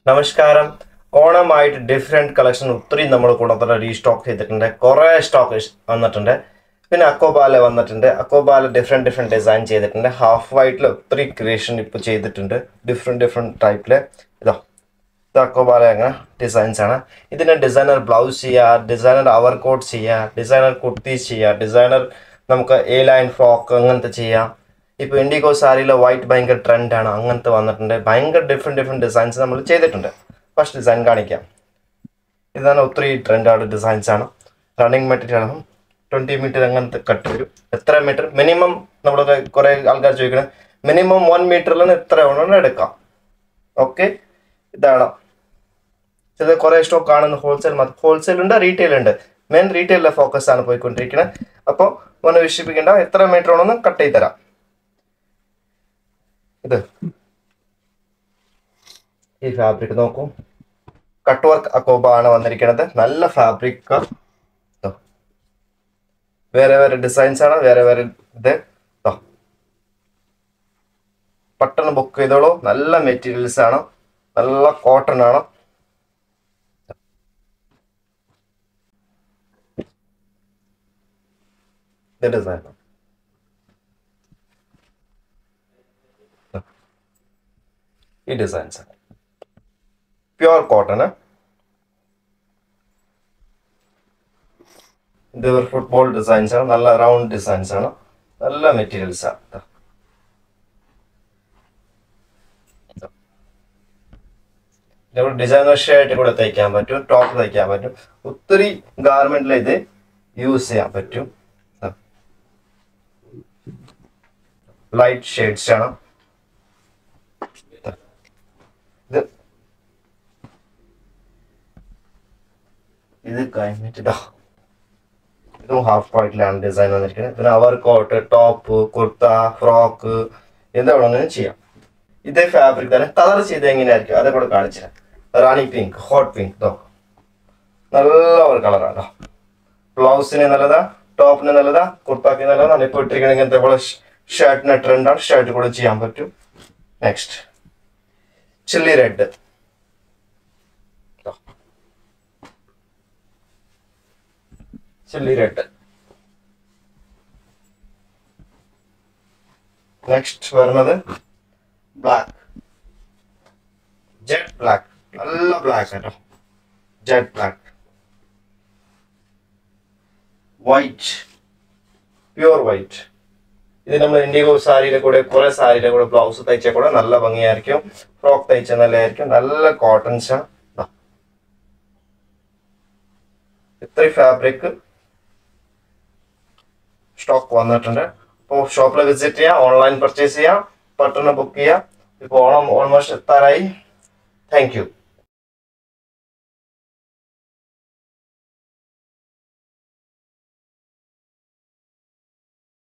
നമസ്കാരം ഓണമായിട്ട് different collection ഒത്തിരി നമ്മൾ കൂടത്തന്നെ റീസ്റ്റോക്ക് ചെയ്തിട്ടുണ്ട് കുറേ സ്റ്റോക്ക് വന്നിട്ടുണ്ട് പിന്നെ അക്കോബാല വന്നിട്ടുണ്ട് അക്കോബാല ഡിഫറെൻറ്റ് ഡിഫറെൻറ്റ് ഡിസൈൻ ചെയ്തിട്ടുണ്ട് ഹാഫ് വൈറ്റിൽ ഒത്തിരി ക്രിയേഷൻ ഇപ്പോൾ ചെയ്തിട്ടുണ്ട് ഡിഫറെൻറ്റ് ഡിഫറെൻറ്റ് ടൈപ്പിൽ ഇതോ ഇത് അക്കോബാല അങ്ങനെ ഡിസൈൻസ് ആണ് ഇതിന് ഡിസൈനർ ബ്ലൗസ് ചെയ്യുക ഡിസൈനർ അവർ കോട്ട് ചെയ്യുക ഡിസൈനർ കുർത്തീസ് ചെയ്യുക ഡിസൈനർ നമുക്ക് എ ലൈൻ ഫ്രോക്ക് അങ്ങനത്തെ ചെയ്യാം ഇപ്പോൾ ഇൻഡിഗോ സാരിയിൽ വൈറ്റ് ഭയങ്കര ട്രെൻഡാണ് അങ്ങനത്തെ വന്നിട്ടുണ്ട് ഭയങ്കര ഡിഫറെൻറ്റ് ഡിഫറെൻറ്റ് ഡിസൈൻസ് നമ്മൾ ചെയ്തിട്ടുണ്ട് ഫസ്റ്റ് ഡിസൈൻ കാണിക്കാം ഇതാണ് ഒത്തിരി ട്രെൻഡാണ് ഡിസൈൻസ് ആണ് റണ്ണിങ് മെറ്റീരിയൽ ആണ് ട്വൻറ്റി മീറ്റർ അങ്ങനത്തെ കട്ട് വരും എത്ര മീറ്റർ മിനിമം നമ്മൾ കുറേ ആൾക്കാർ ചോദിക്കണം മിനിമം വൺ മീറ്ററിലാണ് എത്ര വേണമെന്ന് എടുക്കാം ഓക്കെ ഇതാണ് ഇത് കുറേ സ്റ്റോക്ക് കാണുന്ന ഹോൾസെയിൽ മാത്രം ഹോൾസെയിൽ ഉണ്ട് റീറ്റെയിൽ ഉണ്ട് മെയിൻ റീറ്റെയിലിലെ ഫോക്കസ് ആണ് പോയിക്കൊണ്ടിരിക്കുന്നത് അപ്പോൾ ഒന്ന് വിശ്വസിക്കേണ്ട എത്ര മീറ്റർ വേണമെന്ന് കട്ട് ചെയ്ത് തരാം ഇത് ഈ ഫാബ്രിക് നോക്കൂ കട്ട് വർക്ക് അക്കോബ ആണ് വന്നിരിക്കുന്നത് നല്ല ഫാബ്രിക് വേറെ വേറെ ഡിസൈൻസ് ആണ് വേറെ വേറെ ഇത് ദോ. പെട്ടെന്ന് ബുക്ക് ചെയ്തോളൂ നല്ല മെറ്റീരിയൽസ് ആണ് നല്ല കോട്ടൺ ആണ് ഇത് ഡിസൈൻ ഈ ഡിസൈൻസ് ആണ് പ്യുവർ കോട്ടൺ ഇത് ഒരു ഫുട്ബോൾ ഡിസൈൻസ് ആണ് നല്ല റൗണ്ട് ഡിസൈൻസ് ആണ് നല്ല മെറ്റീരിയൽസ് ആണ് ദാ. ഇവിടെ ഡിസൈനർ ആയിട്ട് കൂടെ തയ്ക്കാൻ പറ്റും ടോപ്പ് തയ്ക്കാൻ പറ്റും ഒത്തിരി ഗാർമെന്റിൽ ഇത് യൂസ് ചെയ്യാൻ പറ്റും ലൈറ്റ് ഷെയ്ഡ്സ് ആണ് ഇത് ഇത് കഴിഞ്ഞിട്ട് ഇതാ ഇതും ഹാഫ് വൈറ്റിലാണ് ഡിസൈൻ വന്നിരിക്കുന്നത് പിന്നെ അവർ കോട്ട് ടോപ്പ് കുർത്ത ഫ്രോക്ക് എന്താ വേണമെങ്കിലും ചെയ്യാം ഇതേ ഫാബ്രിക് തന്നെ കളർ ചെയ്ത് എങ്ങനെയായിരിക്കും അതേ കൂടെ കാണിച്ചു റാണി പിങ്ക് ഹോട്ട് പിങ്ക് ഇതോ നല്ല ഒരു കളറാണ് ബ്ലൗസിന് നല്ലതാ ടോപ്പിന് നല്ലതാ കുർത്താക്ക് നല്ലതാണ് ഇപ്പോൾ ഇട്ടിരിക്കുന്ന ഇങ്ങനത്തെ പോലെ ഷർട്ടിന് ട്രെൻഡാണ് ഷർട്ട് കൂടെ ചെയ്യാൻ പറ്റും next chilli red chilli red next വരുന്നത് ബ്ലാക്ക് ജെറ്റ് ബ്ലാക്ക് നല്ല ബ്ലാക്ക് കേട്ടോ jet black white pure white ഇത് നമ്മൾ ഇൻഡിഗോ സാരിയുടെ കൂടെ കുറെ സാരിയുടെ കൂടെ ബ്ലൗസ് തയ്ച്ച കൂടെ നല്ല ഭംഗിയായിരിക്കും ഫ്രോക്ക് തയ്ച്ച നല്ലതായിരിക്കും നല്ല കോട്ടൺസ് ഇത്രയും ഫാബ്രിക് സ്റ്റോക്ക് വന്നിട്ടുണ്ട് അപ്പോൾ ഷോപ്പിൽ വിസിറ്റ് ചെയ്യാം ഓൺലൈൻ പർച്ചേസ് ചെയ്യാം പെട്ടെന്ന് ബുക്ക് ചെയ്യാം ഇപ്പോൾ ഓണം ഓൾമോസ്റ്റ് എത്താറായി താങ്ക് യു